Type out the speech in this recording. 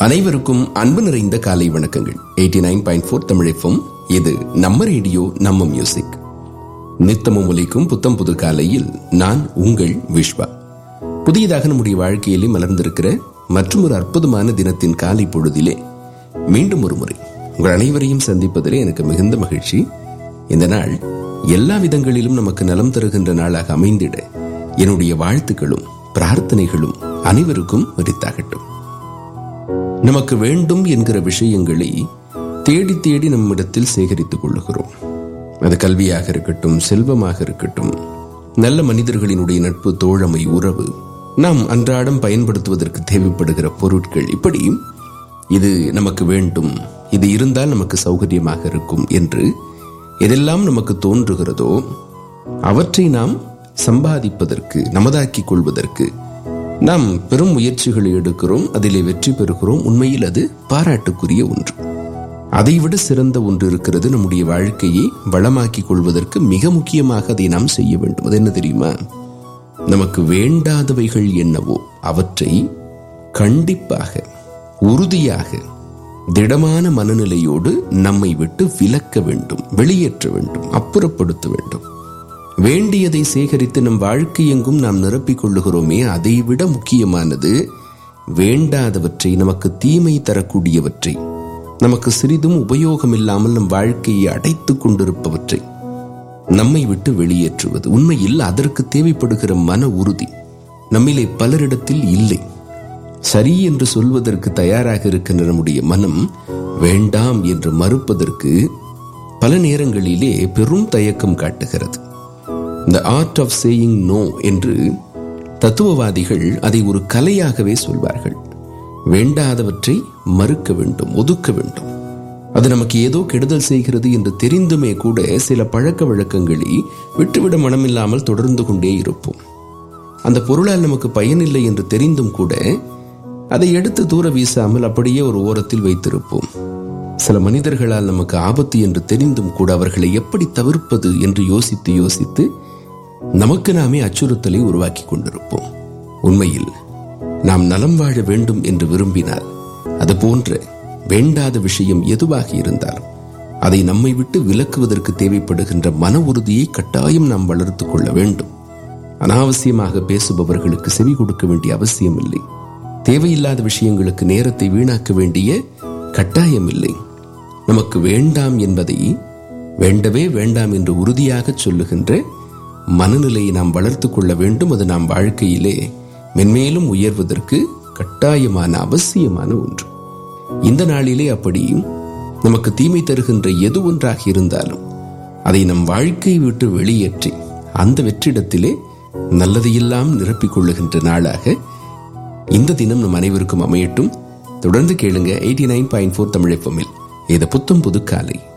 அனைவருக்கும் அன்பு நிறைந்த காலை வணக்கங்கள் எயிட்டி நைன் பாயிண்ட் ஃபோர் தமிழப்பம் இது நம்ம ரேடியோ நம்ம மியூசிக் நித்தமும் ஒலிக்கும் புத்தம் புது காலையில் நான் உங்கள் விஸ்வா புதியதாக நம்முடைய வாழ்க்கையிலே மலர்ந்திருக்கிற மற்றும் ஒரு அற்புதமான தினத்தின் காலை பொழுதிலே மீண்டும் ஒரு முறை உங்கள் அனைவரையும் சந்திப்பதிலே எனக்கு மிகுந்த மகிழ்ச்சி இந்த நாள் எல்லா விதங்களிலும் நமக்கு நலம் தருகின்ற நாளாக அமைந்திட என்னுடைய வாழ்த்துக்களும் பிரார்த்தனைகளும் அனைவருக்கும் விரித்தாகட்டும் நமக்கு வேண்டும் என்கிற விஷயங்களை தேடி தேடி நம்மிடத்தில் சேகரித்துக் கொள்ளுகிறோம் அது கல்வியாக இருக்கட்டும் செல்வமாக இருக்கட்டும் நல்ல மனிதர்களினுடைய நட்பு தோழமை உறவு நாம் அன்றாடம் பயன்படுத்துவதற்கு தேவைப்படுகிற பொருட்கள் இப்படி இது நமக்கு வேண்டும் இது இருந்தால் நமக்கு சௌகரியமாக இருக்கும் என்று எதெல்லாம் நமக்கு தோன்றுகிறதோ அவற்றை நாம் சம்பாதிப்பதற்கு நமதாக்கிக் கொள்வதற்கு நாம் பெரும் முயற்சிகளை எடுக்கிறோம் அதிலே வெற்றி பெறுகிறோம் உண்மையில் அது பாராட்டுக்குரிய ஒன்று அதைவிட சிறந்த ஒன்று இருக்கிறது நம்முடைய வாழ்க்கையை வளமாக்கிக் கொள்வதற்கு மிக முக்கியமாக அதை நாம் செய்ய வேண்டும் அது என்ன தெரியுமா நமக்கு வேண்டாதவைகள் என்னவோ அவற்றை கண்டிப்பாக உறுதியாக திடமான மனநிலையோடு நம்மை விட்டு விலக்க வேண்டும் வெளியேற்ற வேண்டும் அப்புறப்படுத்த வேண்டும் வேண்டியதை சேகரித்து நம் வாழ்க்கை எங்கும் நாம் நிரப்பிக் கொள்ளுகிறோமே அதைவிட முக்கியமானது வேண்டாதவற்றை நமக்கு தீமை தரக்கூடியவற்றை நமக்கு சிறிதும் உபயோகம் இல்லாமல் நம் வாழ்க்கையை அடைத்துக் கொண்டிருப்பவற்றை நம்மை விட்டு வெளியேற்றுவது உண்மையில் அதற்கு தேவைப்படுகிற மன உறுதி நம்மிலே பலரிடத்தில் இல்லை சரி என்று சொல்வதற்கு தயாராக இருக்கின்ற நம்முடைய மனம் வேண்டாம் என்று மறுப்பதற்கு பல நேரங்களிலே பெரும் தயக்கம் காட்டுகிறது இந்த ஆர்ட் ஆஃப் சேயிங் நோ என்று தத்துவவாதிகள் அதை ஒரு கலையாகவே சொல்வார்கள் வேண்டாதவற்றை மறுக்க வேண்டும் ஒதுக்க வேண்டும் அது நமக்கு ஏதோ கெடுதல் செய்கிறது என்று தெரிந்துமே கூட சில பழக்க வழக்கங்களை விட்டுவிட மனமில்லாமல் தொடர்ந்து கொண்டே இருப்போம் அந்த பொருளால் நமக்கு பயனில்லை என்று தெரிந்தும் கூட அதை எடுத்து தூர வீசாமல் அப்படியே ஒரு ஓரத்தில் வைத்திருப்போம் சில மனிதர்களால் நமக்கு ஆபத்து என்று தெரிந்தும் கூட அவர்களை எப்படி தவிர்ப்பது என்று யோசித்து யோசித்து நமக்கு நாமே அச்சுறுத்தலை உருவாக்கி கொண்டிருப்போம் உண்மையில் நாம் நலம் வாழ வேண்டும் என்று விரும்பினால் அது போன்ற வேண்டாத விஷயம் எதுவாக இருந்தாலும் அதை நம்மை விட்டு விலக்குவதற்கு தேவைப்படுகின்ற மன உறுதியை கட்டாயம் நாம் வளர்த்துக் கொள்ள வேண்டும் அனாவசியமாக பேசுபவர்களுக்கு செவி கொடுக்க வேண்டிய அவசியம் இல்லை தேவையில்லாத விஷயங்களுக்கு நேரத்தை வீணாக்க வேண்டிய கட்டாயம் இல்லை நமக்கு வேண்டாம் என்பதை வேண்டவே வேண்டாம் என்று உறுதியாக சொல்லுகின்ற மனநிலையை நாம் வளர்த்து கொள்ள வேண்டும் அது நாம் வாழ்க்கையிலே மென்மேலும் உயர்வதற்கு கட்டாயமான அவசியமான ஒன்று இந்த நாளிலே அப்படி நமக்கு தீமை தருகின்ற எது ஒன்றாக இருந்தாலும் அதை நம் வாழ்க்கையை விட்டு வெளியேற்றி அந்த வெற்றிடத்திலே நல்லதையெல்லாம் நிரப்பிக் கொள்ளுகின்ற நாளாக இந்த தினம் நம் அனைவருக்கும் அமையட்டும் தொடர்ந்து கேளுங்க eighty nine point four Tamil எஃப்எம்மில் இது புத்தம் புது காலை